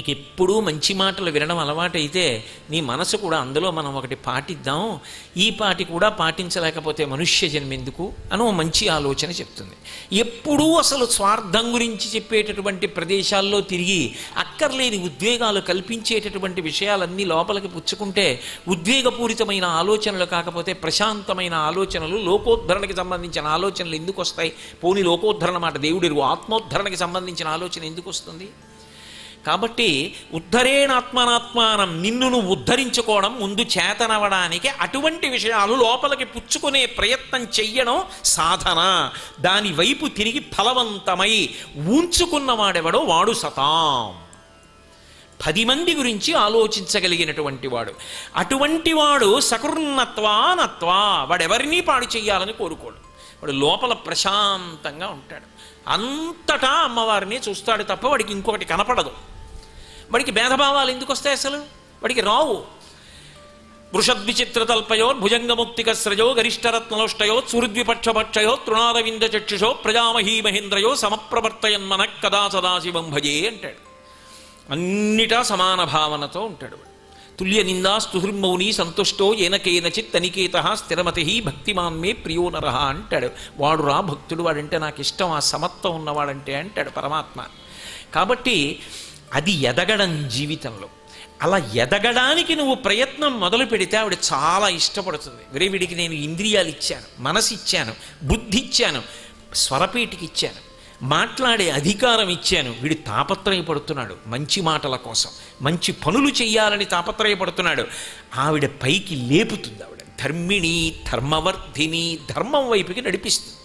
నీకు ఎప్పుడూ మంచి మాటలు వినడం అలవాటైతే నీ మనసు కూడా అందులో మనం ఒకటి పాటిద్దాం ఈ పాటి కూడా పాటించలేకపోతే మనుష్య జన్మెందుకు అని ఓ మంచి ఆలోచన చెప్తుంది ఎప్పుడూ అసలు స్వార్థం గురించి చెప్పేటటువంటి ప్రదేశాల్లో తిరిగి అక్కర్లేని ఉద్వేగాలు కల్పించేటటువంటి విషయాలన్నీ లోపలికి పుచ్చుకుంటే ఉద్వేగపూరితమైన ఆలోచనలు కాకపోతే ప్రశాంతమైన ఆలోచనలు లోకోద్ధరణకి సంబంధించిన ఆలోచనలు ఎందుకు వస్తాయి పోని లోకోద్ధరణ మాట దేవుడి ఆత్మోద్ధరణకి సంబంధించిన ఆలోచన ఎందుకు వస్తుంది కాబట్టి ఉద్ధరేణాత్మనాత్మానం నిన్ను నువ్వు ఉద్ధరించుకోవడం ముందు చేతనవడానికి అటువంటి విషయాలు లోపలికి పుచ్చుకునే ప్రయత్నం చెయ్యడం సాధన దాని వైపు తిరిగి ఫలవంతమై ఉంచుకున్నవాడెవడో వాడు సతాం పది మంది గురించి ఆలోచించగలిగినటువంటి వాడు అటువంటి వాడు సకృన్నత్వానత్వా వాడెవరినీ పాడు చేయాలని కోరుకోడు వాడు లోపల ప్రశాంతంగా ఉంటాడు అంతటా అమ్మవారిని చూస్తాడు తప్ప వాడికి ఇంకొకటి కనపడదు వాడికి భేదభావాలు ఎందుకు వస్తాయి అసలు వాడికి రావు వృషద్విచిత్రతల్పయో భుజంగముక్తికస్రజో గరిష్టరత్నలోష్టయో సుహృద్విపక్షపక్షయో తృణారవింద చక్షుషో ప్రజామహీ మహేంద్రయో సమప్రవర్తయన్మన కదా సదాశివం భజే అంటాడు అన్నిటా సమాన భావనతో ఉంటాడు వాడు. తుల్య నిందా స్తుహృమౌని సంతుష్టో ఏనకేనచిత్ తనికేత స్థిరమతి భక్తిమాన్ మే ప్రియో నరహ అంటాడు వాడు రా భక్తుడు వాడంటే నాకు ఇష్టం ఆ సమత్వం ఉన్నవాడంటే అంటాడు పరమాత్మ కాబట్టి అది ఎదగడం జీవితంలో అలా ఎదగడానికి నువ్వు ప్రయత్నం మొదలు పెడితే ఆవిడ చాలా ఇష్టపడుతుంది వేరే వీడికి నేను ఇంద్రియాలు ఇచ్చాను మనసు ఇచ్చాను బుద్ధి ఇచ్చాను స్వరపేటికి ఇచ్చాను మాట్లాడే అధికారం ఇచ్చాను వీడు తాపత్రయపడుతున్నాడు మంచి మాటల కోసం మంచి పనులు చెయ్యాలని తాపత్రయపడుతున్నాడు ఆవిడ పైకి లేపుతుంది ఆవిడ ధర్మిణి ధర్మవర్ధిని ధర్మం వైపుకి నడిపిస్తుంది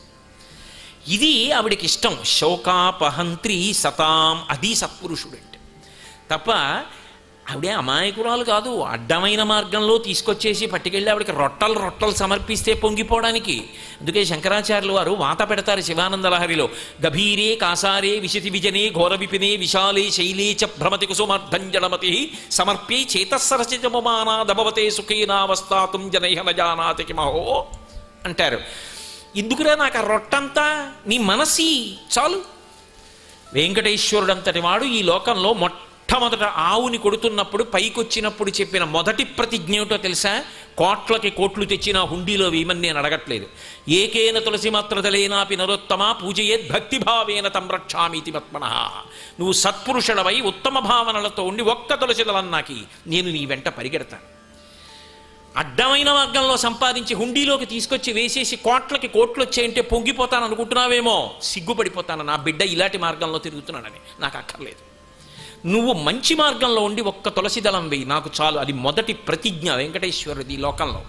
ఇది ఆవిడకి ఇష్టం శోకాపహంత్రి సతాం అది సత్పురుషుడు అంటే తప్ప ఆవిడే అమాయకురాలు కాదు అడ్డమైన మార్గంలో తీసుకొచ్చేసి పట్టుకెళ్ళి ఆవిడకి రొట్టలు రొట్టలు సమర్పిస్తే పొంగిపోవడానికి అందుకే శంకరాచార్యులు వారు వాత పెడతారు శివానంద లహరిలో గభీరే కాసారే విశతి విజనే ఘోర విపినే విశాలే శైలే చ భ్రమతి కుసుమర్ధంజనమతి సమర్ప్యై చేతస్సరచితమమానాదభవతే సుఖేనావస్థాతుం జనైహ నజానాతి కిమహో అంటారు ఎందుకురా నాకు ఆ రొట్టంతా నీ మనసి చాలు వెంకటేశ్వరుడంతటి వాడు ఈ లోకంలో మొట్టమొదట ఆవుని కొడుతున్నప్పుడు పైకొచ్చినప్పుడు చెప్పిన మొదటి ప్రతిజ్ఞ ఏమిటో తెలుసా కోట్లకి కోట్లు తెచ్చిన హుండీలో వేయమని నేను అడగట్లేదు ఏకేన తులసి మాత్రదలేనాపి నరోత్తమ పూజయేద్ భక్తిభావేన తం రక్షామీతి మత్మన నువ్వు సత్పురుషుడవై ఉత్తమ భావనలతో ఉండి ఒక్క తులసి దళన్నాకి నేను నీ వెంట పరిగెడతాను అడ్డమైన మార్గంలో సంపాదించి హుండీలోకి తీసుకొచ్చి వేసేసి కోట్లకి కోట్లు వచ్చాయంటే పొంగిపోతాను అనుకుంటున్నావేమో సిగ్గుపడిపోతాను నా బిడ్డ ఇలాంటి మార్గంలో తిరుగుతున్నాడని నాకు అక్కర్లేదు నువ్వు మంచి మార్గంలో ఉండి ఒక్క తులసి దళం వేయి నాకు చాలు అది మొదటి ప్రతిజ్ఞ వెంకటేశ్వరుడి ఈ లోకంలో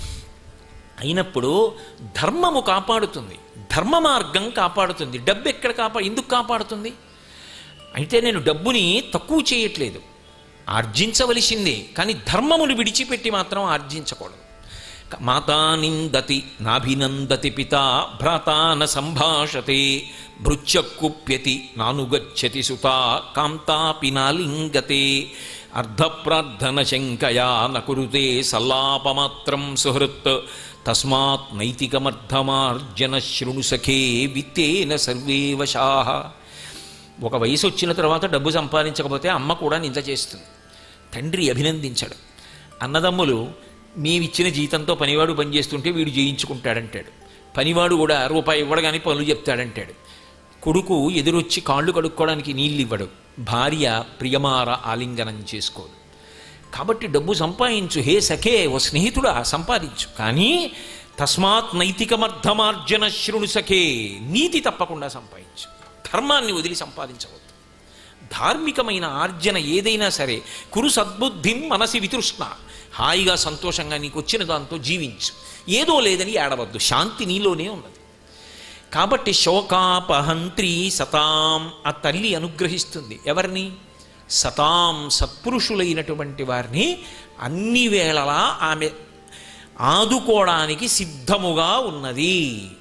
అయినప్పుడు ధర్మము కాపాడుతుంది ధర్మ మార్గం కాపాడుతుంది డబ్బు ఎక్కడ కాపా ఎందుకు కాపాడుతుంది అయితే నేను డబ్బుని తక్కువ చేయట్లేదు ఆర్జించవలసిందే కానీ ధర్మమును విడిచిపెట్టి మాత్రం ఆర్జించకూడదు మాతా నిందతి నాభినందతి పిత భ్రాతాన సంభాషతే భృత్యకుప్యతి నానుగచ్చతి సుత కాంతాపి నాలింగతే అర్ధప్రార్థన శంకయా నకురుతే సల్లాపమాత్రం సుహృత్ తస్మాత్ నైతికమర్థమార్జన శృణు సఖే విత్తేన సర్వే వశాః ఒక వయసు వచ్చిన తర్వాత డబ్బు సంపాదించకపోతే అమ్మ కూడా నింద చేస్తుంది తండ్రి అభినందించాడు అన్నదమ్ములు మేమిచ్చిన జీతంతో పనివాడు పనిచేస్తుంటే వీడు చేయించుకుంటాడంటాడు పనివాడు కూడా రూపాయి ఇవ్వడగానే పనులు చెప్తాడంటాడు కొడుకు ఎదురొచ్చి కాళ్ళు కడుక్కోవడానికి నీళ్ళు ఇవ్వడు భార్య ప్రియమార ఆలింగనం చేసుకోదు కాబట్టి డబ్బు సంపాదించు హే సఖే ఓ స్నేహితుడా సంపాదించు కానీ తస్మాత్ నైతికమర్థమార్జన శృణు సఖే నీతి తప్పకుండా సంపాదించు ధర్మాన్ని వదిలి సంపాదించవద్దు ధార్మికమైన ఆర్జన ఏదైనా సరే కురు సద్బుద్ధిం మనసి వితృష్ణ హాయిగా సంతోషంగా నీకు వచ్చిన దాంతో జీవించు ఏదో లేదని ఏడవద్దు శాంతి నీలోనే ఉన్నది కాబట్టి శోకాపహంత్రి సతాం ఆ తల్లి అనుగ్రహిస్తుంది ఎవరిని సతాం సత్పురుషులైనటువంటి వారిని అన్ని వేళలా ఆమె ఆదుకోవడానికి సిద్ధముగా ఉన్నది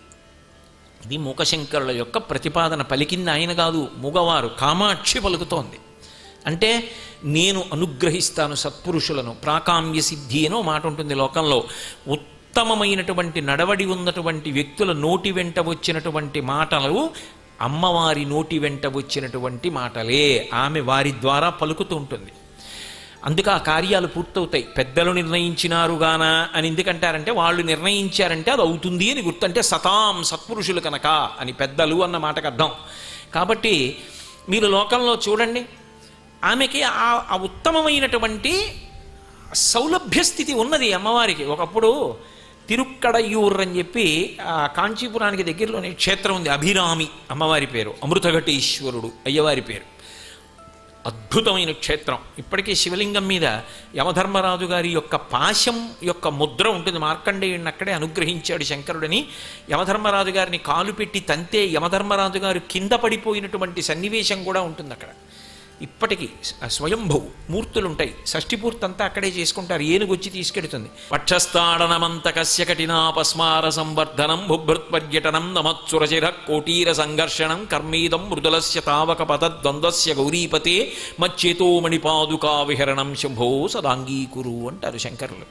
ఇది మూకశంకరుల యొక్క ప్రతిపాదన పలికింది ఆయన కాదు మూగవారు కామాక్షి పలుకుతోంది అంటే నేను అనుగ్రహిస్తాను సత్పురుషులను ప్రాకామ్య సిద్ధి అనో మాట ఉంటుంది లోకంలో ఉత్తమమైనటువంటి నడవడి ఉన్నటువంటి వ్యక్తుల నోటి వెంట వచ్చినటువంటి మాటలు అమ్మవారి నోటి వెంట వచ్చినటువంటి మాటలే ఆమె వారి ద్వారా పలుకుతూ ఉంటుంది అందుకే ఆ కార్యాలు పూర్తవుతాయి పెద్దలు నిర్ణయించినారుగాన అని ఎందుకంటారంటే వాళ్ళు నిర్ణయించారంటే అది అవుతుంది అని గుర్తంటే సతాం సత్పురుషులు కనుక అని పెద్దలు అన్న మాటకు అర్థం కాబట్టి మీరు లోకంలో చూడండి ఆమెకి ఆ ఆ ఉత్తమమైనటువంటి సౌలభ్య స్థితి ఉన్నది అమ్మవారికి ఒకప్పుడు తిరుక్కడయూర్ అని చెప్పి ఆ కాంచీపురానికి దగ్గరలోనే క్షేత్రం ఉంది అభిరామి అమ్మవారి పేరు అమృతఘటేశ్వరుడు అయ్యవారి పేరు అద్భుతమైన క్షేత్రం ఇప్పటికీ శివలింగం మీద యమధర్మరాజు గారి యొక్క పాశం యొక్క ముద్ర ఉంటుంది మార్కండేయుడిని అక్కడే అనుగ్రహించాడు శంకరుడని యమధర్మరాజు గారిని కాలు పెట్టి తంతే యమధర్మరాజు గారు కింద పడిపోయినటువంటి సన్నివేశం కూడా ఉంటుంది అక్కడ ఇప్పటికీ స్వయంభూ మూర్తులు ఉంటాయి షష్ఠి పూర్తి అంతా అక్కడే చేసుకుంటారు ఏనుగు వచ్చి తీసుకెడుతుంది వక్షస్థాడనమంత కశ్య కఠినాపస్మార సంవర్ధనం బుభృత్పర్యటనం నమత్సురచిర కోటీర సంఘర్షణం కర్మీదం మృదులస్య తావక పదద్వంద్వస్య గౌరీపతే మచ్చేతో మణిపాదుకా విహరణం శంభో సదాంగీకురు అంటారు శంకరులు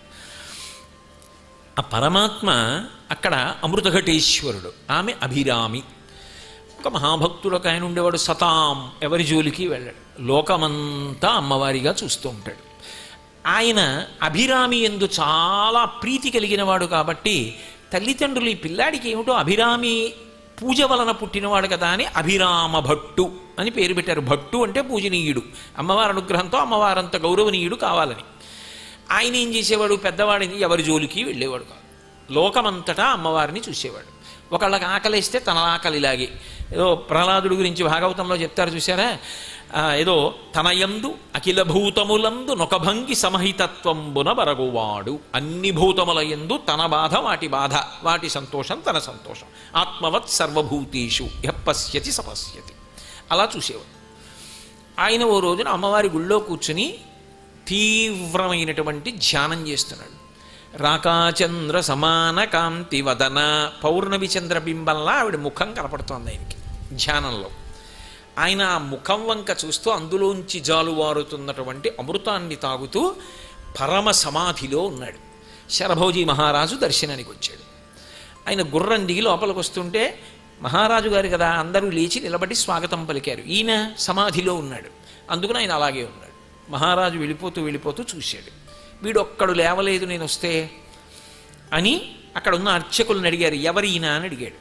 ఆ పరమాత్మ అక్కడ అమృతఘటేశ్వరుడు ఆమె అభిరామి ఒక మహాభక్తుడు ఒక ఆయన ఉండేవాడు సతాం ఎవరి జోలికి వెళ్ళాడు లోకమంతా అమ్మవారిగా చూస్తూ ఉంటాడు ఆయన అభిరామి ఎందు చాలా ప్రీతి కలిగినవాడు కాబట్టి తల్లిదండ్రులు ఈ పిల్లాడికి ఏమిటో అభిరామి పూజ వలన పుట్టినవాడు కదా అని అభిరామ భట్టు అని పేరు పెట్టారు భట్టు అంటే పూజనీయుడు అమ్మవారి అనుగ్రహంతో అమ్మవారంత గౌరవనీయుడు కావాలని ఆయన ఏం చేసేవాడు పెద్దవాడిని ఎవరి జోలికి వెళ్ళేవాడు కాదు లోకమంతటా అమ్మవారిని చూసేవాడు ఒకళ్ళకి ఆకలిస్తే తన ఆకలిలాగే ఏదో ప్రహ్లాదుడి గురించి భాగవతంలో చెప్తారు చూసారా ఆ, ఏదో తనయందు అఖిల భూతములందు నొకభంగి సమహితత్వంబున బరగువాడు అన్ని భూతముల యందు తన బాధ వాటి బాధ వాటి సంతోషం తన సంతోషం ఆత్మవత్ సర్వభూతేషు యః పశ్యతి సపశ్యతి అలా చూసేవాడు ఆయన ఓ రోజున అమ్మవారి గుళ్ళో కూర్చుని తీవ్రమైనటువంటి ధ్యానం చేస్తున్నాడు రాకాచంద్ర సమాన కాంతి వదన పౌర్ణమి చంద్రబింబంలా ఆవిడ ముఖం కనపడుతోంది ఆయనకి ధ్యానంలో ఆయన ఆ ముఖం వంక చూస్తూ అందులోంచి జాలువారుతున్నటువంటి అమృతాన్ని తాగుతూ పరమ సమాధిలో ఉన్నాడు శరభోజీ మహారాజు దర్శనానికి వచ్చాడు ఆయన గుర్రం దిగి లోపలికి వస్తుంటే మహారాజు గారు కదా అందరూ లేచి నిలబడి స్వాగతం పలికారు ఈయన సమాధిలో ఉన్నాడు అందుకని ఆయన అలాగే ఉన్నాడు మహారాజు వెళ్ళిపోతూ వెళ్ళిపోతూ చూశాడు వీడొక్కడు లేవలేదు నేను వస్తే అని అక్కడ ఉన్న అర్చకులను అడిగారు ఎవరు ఈయన అని అడిగాడు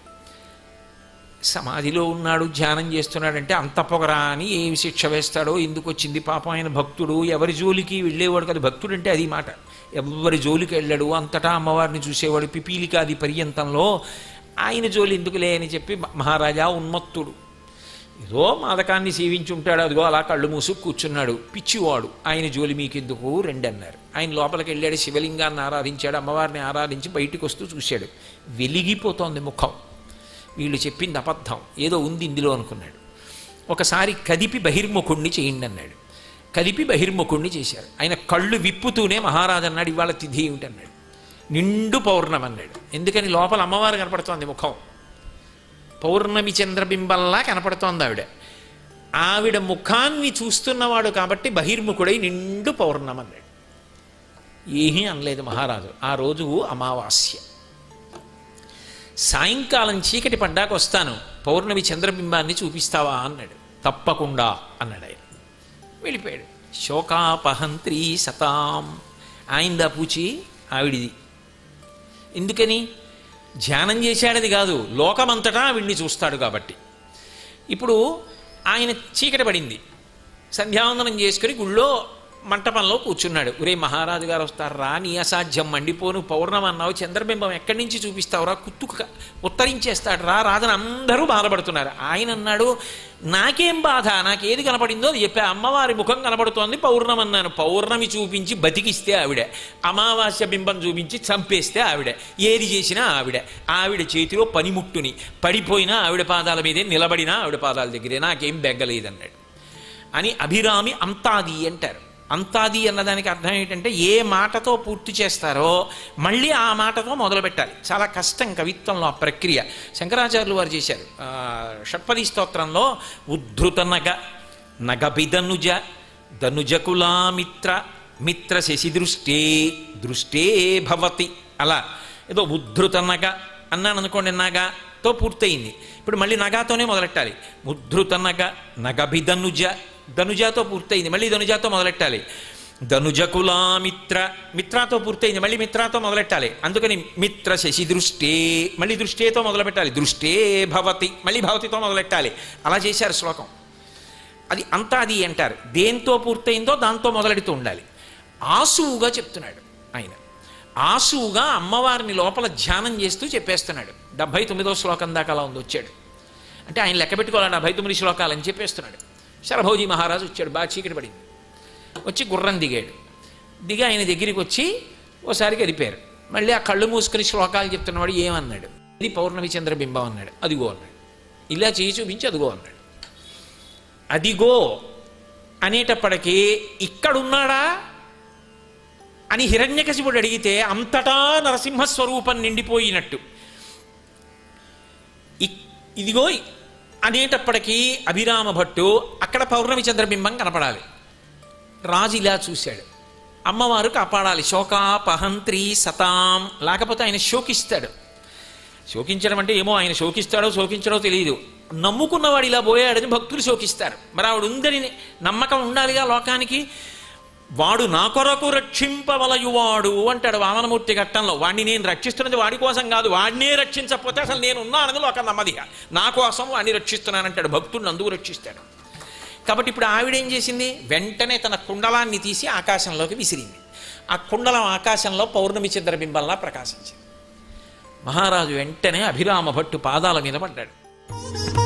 సమాధిలో ఉన్నాడు ధ్యానం చేస్తున్నాడంటే అంత పొగరా అని ఏమి శిక్ష వేస్తాడో ఎందుకు వచ్చింది పాపం ఆయన భక్తుడు ఎవరి జోలికి వెళ్ళేవాడు కదా భక్తుడు అంటే అది మాట ఎవరి జోలికి వెళ్ళాడు అంతటా అమ్మవారిని చూసేవాడు పిపీలికాది పర్యంతంలో ఆయన జోలి ఎందుకులే అని చెప్పి మహారాజా ఉన్మత్తుడు ఏదో మాదకాన్ని సేవించి ఉంటాడు అదిగో అలా కళ్ళు మూసు కూర్చున్నాడు పిచ్చివాడు ఆయన జోలి మీకెందుకు రెండు అన్నారు ఆయన లోపలికి వెళ్ళాడు శివలింగాన్ని ఆరాధించాడు అమ్మవారిని ఆరాధించి బయటికి వస్తూ చూశాడు వెలిగిపోతోంది ముఖం వీళ్ళు చెప్పింది అబద్ధం ఏదో ఉంది ఇందులో అనుకున్నాడు ఒకసారి కదిపి బహిర్ముఖుణ్ణి చేయండి అన్నాడు కదిపి బహిర్ముఖుణ్ణి చేశారు ఆయన కళ్ళు విప్పుతూనే మహారాజు అన్నాడు ఇవాళ తిథి ఏమిటి అన్నాడు నిండు పౌర్ణమి అన్నాడు ఎందుకని లోపల అమ్మవారు కనపడుతోంది ముఖం పౌర్ణమి చంద్రబింబంలా కనపడుతోంది ఆవిడ ఆవిడ ముఖాన్ని చూస్తున్నవాడు కాబట్టి బహిర్ముఖుడై నిండు పౌర్ణమి అన్నాడు ఏమీ అనలేదు మహారాజు ఆ రోజు అమావాస్య సాయంకాలం చీకటి పడ్డాక వస్తాను పౌర్ణమి చంద్రబింబాన్ని చూపిస్తావా అన్నాడు తప్పకుండా అన్నాడు ఆయన వెళ్ళిపోయాడు శోకాపహంత్రి సతాం ఆయిందా పూచి ఆవిడిది ఎందుకని ధ్యానం చేశాడది కాదు లోకమంతటా వీడిని చూస్తాడు కాబట్టి ఇప్పుడు ఆయన చీకటి పడింది సంధ్యావందనం చేసుకుని గుళ్ళో మంటపంలో కూర్చున్నాడు ఒరే మహారాజు గారు వస్తారా నీ అసాధ్యం మండిపోను పౌర్ణమి అన్నావు చంద్రబింబం ఎక్కడి నుంచి చూపిస్తావురా కుత్తుక ఉత్తరించేస్తాడు రా రాదని అందరూ బాధపడుతున్నారు ఆయన అన్నాడు నాకేం బాధ నాకేది కనపడిందో అది చెప్పా అమ్మవారి ముఖం కనపడుతోంది పౌర్ణమి అన్నాను పౌర్ణమి చూపించి బతికిస్తే ఆవిడ అమావాస్య బింబం చూపించి చంపేస్తే ఆవిడ ఏది చేసినా ఆవిడ ఆవిడ చేతిలో పనిముట్టుని పడిపోయినా ఆవిడ పాదాల మీదే నిలబడినా ఆవిడ పాదాల దగ్గరే నాకేం బెగ్గలేదన్నాడు అని అభిరామి అంతాది అంటారు అంతాది అన్నదానికి అర్థం ఏంటంటే ఏ మాటతో పూర్తి చేస్తారో మళ్ళీ ఆ మాటతో మొదలు పెట్టాలి చాలా కష్టం కవిత్వంలో ఆ ప్రక్రియ శంకరాచార్యులు వారు చేశారు ఆ, షట్పది స్తోత్రంలో ఉద్ధృత నగ నగబిదనుజ ధనుజకులామిత్ర మిత్ర శశి దృష్టే దృష్టే భవతి అలా ఏదో ఉద్ధృత నగ అన్నాను అనుకోండి నగతో పూర్తయింది ఇప్పుడు మళ్ళీ నగాతోనే మొదలెట్టాలి ముద్రుత నగ నగభి ధనుజ ధనుజాతో పూర్తయింది మళ్ళీ ధనుజాతో మొదలెట్టాలి ధనుజకులా మిత్ర మిత్రాతో పూర్తయింది మళ్ళీ మిత్రాతో మొదలెట్టాలి అందుకని మిత్ర శశి దృష్టే మళ్ళీ దృష్టేతో మొదలుపెట్టాలి దృష్టే భవతి మళ్ళీ భవతితో మొదలెట్టాలి అలా చేశారు శ్లోకం అది అంతా అది అంటారు దేంతో పూర్తయిందో దాంతో మొదలెడుతూ ఉండాలి ఆసువుగా చెప్తున్నాడు ఆయన ఆసువుగా అమ్మవారిని లోపల ధ్యానం చేస్తూ చెప్పేస్తున్నాడు డెబ్భై తొమ్మిదో శ్లోకం దాకా అలా ఉంది వచ్చాడు అంటే ఆయన లెక్క పెట్టుకోవాలి డెబ్భై తొమ్మిది శ్లోకాలని చెప్పేస్తున్నాడు శరభోజీ మహారాజు వచ్చాడు బాగా చీకటి పడింది వచ్చి గుర్రం దిగాడు దిగి ఆయన దగ్గరికి వచ్చి ఓసారి గడిపారు మళ్ళీ ఆ కళ్ళు మూసుకుని శ్లోకాలు చెప్తున్నవాడు ఏమన్నాడు ఇది పౌర్ణమి చంద్రబింబం అన్నాడు అదిగో అన్నాడు ఇలా చేయి చూపించి అదిగో అన్నాడు అదిగో అనేటప్పటికీ ఇక్కడున్నాడా అని హిరణ్యకశిపుడు అడిగితే అంతటా నరసింహస్వరూపం నిండిపోయినట్టు ఇ- ఇదిగో అనేటప్పటికీ అభిరామ భట్టు అక్కడ పౌర్ణమి చంద్రబింబం కనపడాలి రాజు ఇలా చూశాడు అమ్మవారు కాపాడాలి శోకాపహంత్రి సతాం లేకపోతే ఆయన శోకిస్తాడు శోకించడం అంటే ఏమో ఆయన శోకిస్తాడో శోకించడో తెలియదు నమ్ముకున్నవాడు ఇలా పోయాడని భక్తులు శోకిస్తారు మరి ఆవిడ ఉందని నమ్మకం ఉండాలిగా లోకానికి వాడు నా కొరకు రక్షింపవలయువాడు అంటాడు వామనమూర్తి ఘట్టంలో వాడిని నేను రక్షిస్తున్నది వాడి కోసం కాదు వాడినే రక్షించకపోతే అసలు నేను ఉన్నానని లోకం నమ్మదిగా నా కోసం వాడిని రక్షిస్తున్నానంటాడు భక్తుడిని అందుకు రక్షిస్తాడు కాబట్టి ఇప్పుడు ఆవిడేం చేసింది వెంటనే తన కుండలాన్ని తీసి ఆకాశంలోకి విసిరింది ఆ కుండలం ఆకాశంలో పౌర్ణమి చంద్రబింబంలా ప్రకాశించింది మహారాజు వెంటనే అభిరామ భట్టు పాదాల మీద పడ్డాడు